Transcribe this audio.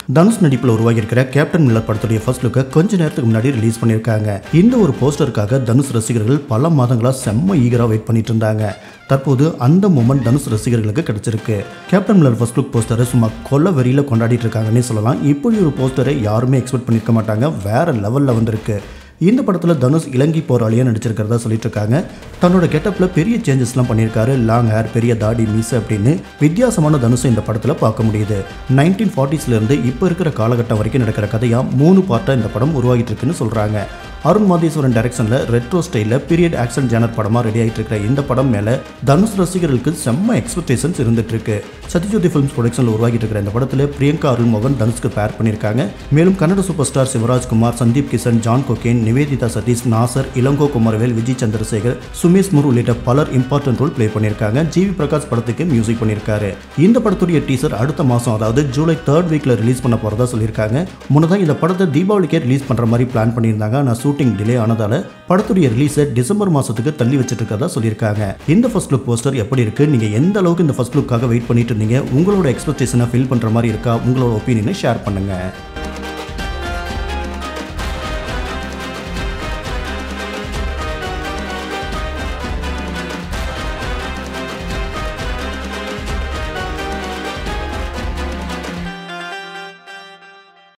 தனுஷ் நடிப்பில் உருவாகியிருக்கிற Captain Miller படத்துடைய ஃபர்ஸ்ட் லுக்கை கொஞ்ச நேரத்துக்கு முன்னாடி ரிலீஸ் பண்ணியிருக்காங்க இந்த ஒரு போஸ்டருக்காக தனுஷ் ரசிகர்கள் பல மாதங்களா செம்ம ஈகராக வெயிட் பண்ணிட்டு இருந்தாங்க தற்போது அந்த மூமெண்ட் தனுஷ் ரசிகர்களுக்கு கிடைச்சிருக்கு கேப்டன் மில்லர் ஃபர்ஸ்ட் லுக் போஸ்டரை சும்மா கொல்ல வெறியில கொண்டாடிட்டு இருக்காங்கன்னே சொல்லலாம் இப்படி ஒரு போஸ்டரை யாருமே எக்ஸ்பெக்ட் பண்ணியிருக்க மாட்டாங்க வேற லெவலில் வந்திருக்கு இந்த படத்தில் தனுஷ் இலங்கை போராளியாக நடிச்சிருக்கிறதா சொல்லிட்டு இருக்காங்க தன்னோட கெட்டப்பில் பெரிய சேஞ்சஸ்லாம் பண்ணியிருக்காரு லாங் ஹேர் பெரிய தாடி மீசை அப்படின்னு வித்தியாசமான தனுஷை இந்த படத்தில் பார்க்க முடியுது நைன்டீன் ஃபார்ட்டிஸ்லேருந்து இப்போ இருக்கிற காலகட்டம் வரைக்கும் நடக்கிற கதையாக மூணு பார்ட்டாக இந்த படம் உருவாகிட்டு இருக்குன்னு சொல்கிறாங்க அருண் மாதேஸ்வரன் டைரக்ஷனில் ரெட்ரோ ஸ்டைலில் பீரியட் ஆக்ஷன் ஜேனர் படமாக ரெடி ஆகிட்டு இருக்கிற இந்த படம் மேலே தனுஷ் ரசிகர்களுக்கு செம்ம எக்ஸ்பெக்டேஷன்ஸ் இருந்துட்டு இருக்கு சத்யஜோதி ஃபிலிம்ஸ் ப்ரொடக்ஷனில் உருவாகிட்டு இருக்கிற இந்த படத்தில் பிரியங்கா அருள் மோகன் தனுஷ்க்கு பேர் பண்ணியிருக்காங்க மேலும் கன்னட சூப்பர் ஸ்டார் சிவராஜ் குமார் சந்தீப் கிஷன் ஜான் கொகேன் நிவேதிதா சதீஷ் நாசர் இளங்கோ குமாரவேல் விஜய் சந்திரசேகர் சுமேஷ் முர் உள்ளிட்ட பலர் இம்பார்ட்டன்ட் ரோல் ப்ளே பண்ணியிருக்காங்க ஜிவி பிரகாஷ் படத்துக்கு மியூசிக் பண்ணியிருக்காரு இந்த படத்துடைய டீசர் அடுத்த மாதம் அதாவது ஜூலை தேர்ட் வீக்கில் ரிலீஸ் பண்ண போகிறதா சொல்லியிருக்காங்க முன்னதாக இந்த படத்தை தீபாவளிக்கே ரிலீஸ் பண்ணுற மாதிரி பிளான் பண்ணியிருந்தாங்க ஆனால் ஷூட்டிங் டிலே ஆனதால படத்துடைய ரிலீஸை டிசம்பர் மாதத்துக்கு தள்ளி வச்சுட்டு இருக்கதா சொல்லியிருக்காங்க இந்த ஃபர்ஸ்ட் லுக் போஸ்டர் எப்படி இருக்கு நீங்கள் எந்த அளவுக்கு இந்த ஃபர்ஸ்ட் லுக்காக வெயிட் பண்ணிட்டு இருந்தீங்க உங்களோட எக்ஸ்பெக்டேஷனை ஃபில் பண்ணுற மாதிரி இருக்கா உங்களோட ஒப்பீனியனை ஷேர் பண்ணுங்கள்